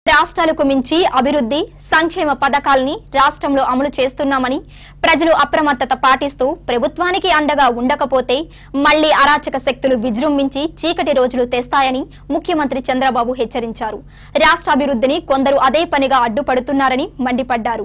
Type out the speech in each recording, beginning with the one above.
రాష్ట్రాలకు మించి అభివృద్ధి సంక్షేమ పథకాల్ని రాష్ట్రంలో అమలు చేస్తున్నామని ప్రజలు అప్రమత్తత పాటిస్తూ ప్రభుత్వానికి అండగా ఉండకపోతే మళ్లీ అరాచక శక్తులు విజృంభించి చీకటి రోజులు తెస్తాయని ముఖ్యమంత్రి చంద్రబాబు హెచ్చరించారు రాష్ట్ర అభివృద్ధిని కొందరు అదే పనిగా అడ్డుపడుతున్నారని మండిపడ్డారు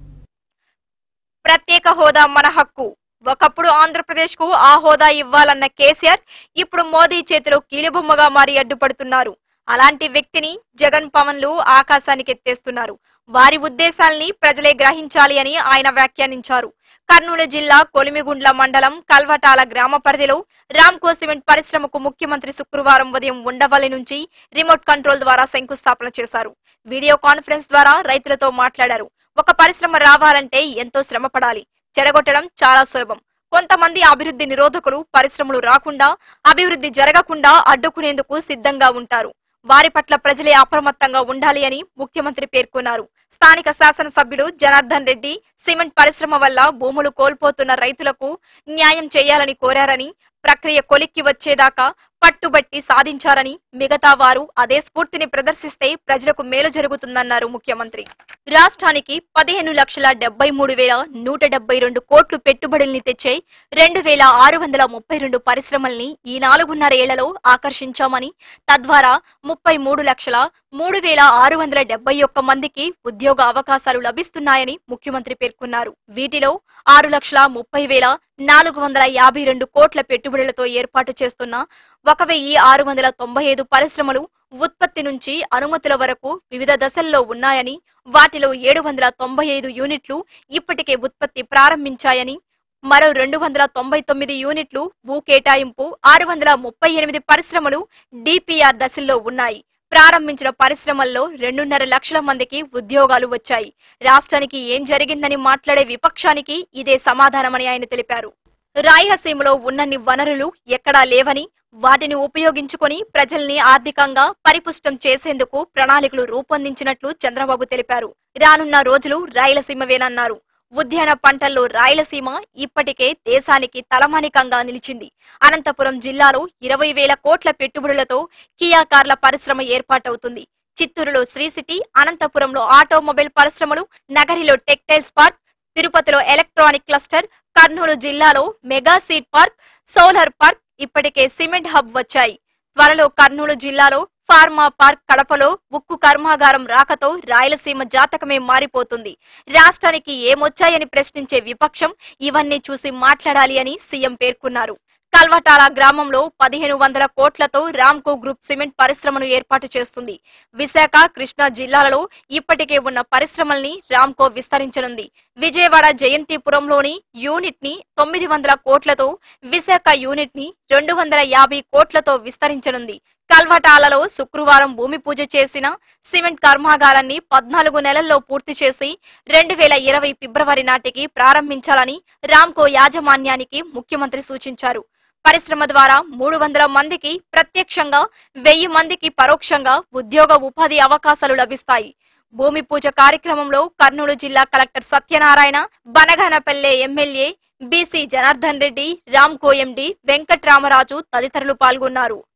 ప్రత్యేక హోదా మన హక్కు ఒకప్పుడు ఆంధ్రప్రదేశ్ కు ఆ హోదా ఇవ్వాలన్న కేసీఆర్ ఇప్పుడు మోదీ చేతిలో కీలుబొమ్మగా మారి అడ్డుపడుతున్నారు అలాంటి వ్యక్తిని జగన్ పవన్లు ఆకాశానికి ఎత్తేస్తున్నారు వారి ఉద్దేశాల్ని ప్రజలే గ్రహించాలి అని ఆయన వ్యాఖ్యానించారు కర్నూలు జిల్లా కొలిమిగుండ్ల మండలం కల్వటాల గ్రామ పరిధిలో రామ్కో సిమెంట్ పరిశ్రమకు ముఖ్యమంత్రి శుక్రవారం ఉదయం ఉండవల్లి నుంచి రిమోట్ కంట్రోల్ ద్వారా శంకుస్థాపన చేశారు వీడియో కాన్ఫరెన్స్ ద్వారా రైతులతో మాట్లాడారు ఒక పరిశ్రమ రావాలంటే ఎంతో శ్రమ పడాలి చెడగొట్టడం చాలా సులభం కొంతమంది అభివృద్ధి నిరోధకులు పరిశ్రమలు రాకుండా అభివృద్ధి జరగకుండా అడ్డుకునేందుకు సిద్ధంగా ఉంటారు వారి పట్ల ప్రజలే అప్రమత్తంగా ఉండాలి అని ముఖ్యమంత్రి పేర్కొన్నారు స్థానిక శాసనసభ్యుడు జనార్దన్ రెడ్డి సిమెంట్ పరిశ్రమ వల్ల భూములు కోల్పోతున్న రైతులకు న్యాయం చేయాలని కోరారని ప్రక్రియ కొలిక్కి వచ్చేదాకా పట్టుబట్టి సాధించారని మిగతా వారు అదే స్ఫూర్తిని ప్రదర్శిస్తే ప్రజలకు మేలు జరుగుతుందన్నారు ముఖ్యమంత్రి రాష్ట్రానికి పదిహేను లక్షల డెబ్బై మూడు వేల నూట డెబ్బై రెండు కోట్లు పెట్టుబడుల్ని తెచ్చే రెండు వేల ఆరు వందల ముప్పై రెండు పరిశ్రమల్ని ఈ నాలుగున్నర ఏళ్లలో ఆకర్షించామని తద్వారా ముప్పై మూడు లక్షల మూడు వేల ఆరు వందల డెబ్బై ఒక్క మందికి ఉద్యోగ అవకాశాలు లభిస్తున్నాయని ముఖ్యమంత్రి పేర్కొన్నారు వీటిలో ఆరు లక్షల ముప్పై వేల నాలుగు వందల యాభై రెండు కోట్ల పెట్టుబడులతో ఏర్పాటు చేస్తున్న ఒక వెయ్యి ఆరు వందల తొంభై ఐదు పరిశ్రమలు ఉత్పత్తి నుంచి అనుమతుల వరకు వివిధ దశల్లో ఉన్నాయని వాటిలో ఏడు వందల తొంభై ఐదు యూనిట్లు ఇప్పటికే ఉత్పత్తి ప్రారంభించాయని మరో రెండు వందల తొంభై తొమ్మిది యూనిట్లు భూ కేటాయింపు ఆరు వందల ముప్పై ఎనిమిది పరిశ్రమలు డిపిఆర్ దశల్లో ఉన్నాయి ప్రారంభించిన పరిశ్రమల్లో రెండున్నర లక్షల మందికి ఉద్యోగాలు వచ్చాయి రాష్ట్రానికి ఏం జరిగిందని మాట్లాడే విపక్షానికి ఇదే సమాధానమని ఆయన తెలిపారు రాయలసీమలో ఉన్నన్ని వనరులు ఎక్కడా లేవని వాటిని ఉపయోగించుకొని ప్రజల్ని ఆర్థికంగా పరిపుష్టం చేసేందుకు ప్రణాళికలు రూపొందించినట్లు చంద్రబాబు తెలిపారు రానున్న రోజులు రాయలసీమవేనన్నారు ఉద్యాన పంటల్లో రాయలసీమ ఇప్పటికే దేశానికి తలమానికంగా నిలిచింది అనంతపురం జిల్లాలో ఇరవై వేల కోట్ల పెట్టుబడులతో కియా కార్ల పరిశ్రమ ఏర్పాటవుతుంది చిత్తూరులో శ్రీ సిటీ అనంతపురంలో ఆటోమొబైల్ పరిశ్రమలు నగరిలో టెక్టైల్స్ పార్క్ తిరుపతిలో ఎలక్ట్రానిక్ క్లస్టర్ కర్నూలు జిల్లాలో mega seed park solar park ఇప్పటికే సిమెంట్ హబ్ వచ్చాయి త్వరలో కర్నూలు జిల్లాలో ఫార్మా పార్క్ కడపలో ఉక్కు కర్మాగారం రాకతో రాయలసీమ జాతకమే మారిపోతుంది రాష్ట్రానికి ఏమొచ్చాయని ప్రశ్నించే విపక్షం ఇవన్నీ చూసి మాట్లాడాలి అని సీఎం పేర్కొన్నారు కల్వటాల గ్రామంలో పదిహేను వందల కోట్లతో రామ్కో గ్రూప్ సిమెంట్ పరిశ్రమను ఏర్పాటు చేస్తుంది విశాఖ కృష్ణా జిల్లాలలో ఇప్పటికే ఉన్న పరిశ్రమల్ని రామ్కో విస్తరించనుంది విజయవాడ జయంతిపురంలోని యూనిట్ ని తొమ్మిది వందల కోట్లతో విశాఖ యూనిట్ ని రెండు వందల యాభై కోట్లతో విస్తరించనుంది కల్వటాలలో శుక్రవారం భూమి పూజ చేసిన సిమెంట్ కర్మాగారాన్ని పద్నాలుగు నెలల్లో పూర్తి చేసి రెండు వేల ఇరవై ఫిబ్రవరి నాటికి ప్రారంభించాలని రామ్కో యాజమాన్యానికి ముఖ్యమంత్రి సూచించారు పరిశ్రమ ద్వారా మూడు వందల మందికి ప్రత్యక్షంగా వెయ్యి మందికి పరోక్షంగా ఉద్యోగ ఉపాధి అవకాశాలు లభిస్తాయి భూమి పూజ కార్యక్రమంలో కర్నూలు జిల్లా collector Satyanarayana Banaganapalle MLA BC Janardhan Reddy Ramco MD Venkatramaraju తదితరులు పాల్గొన్నారు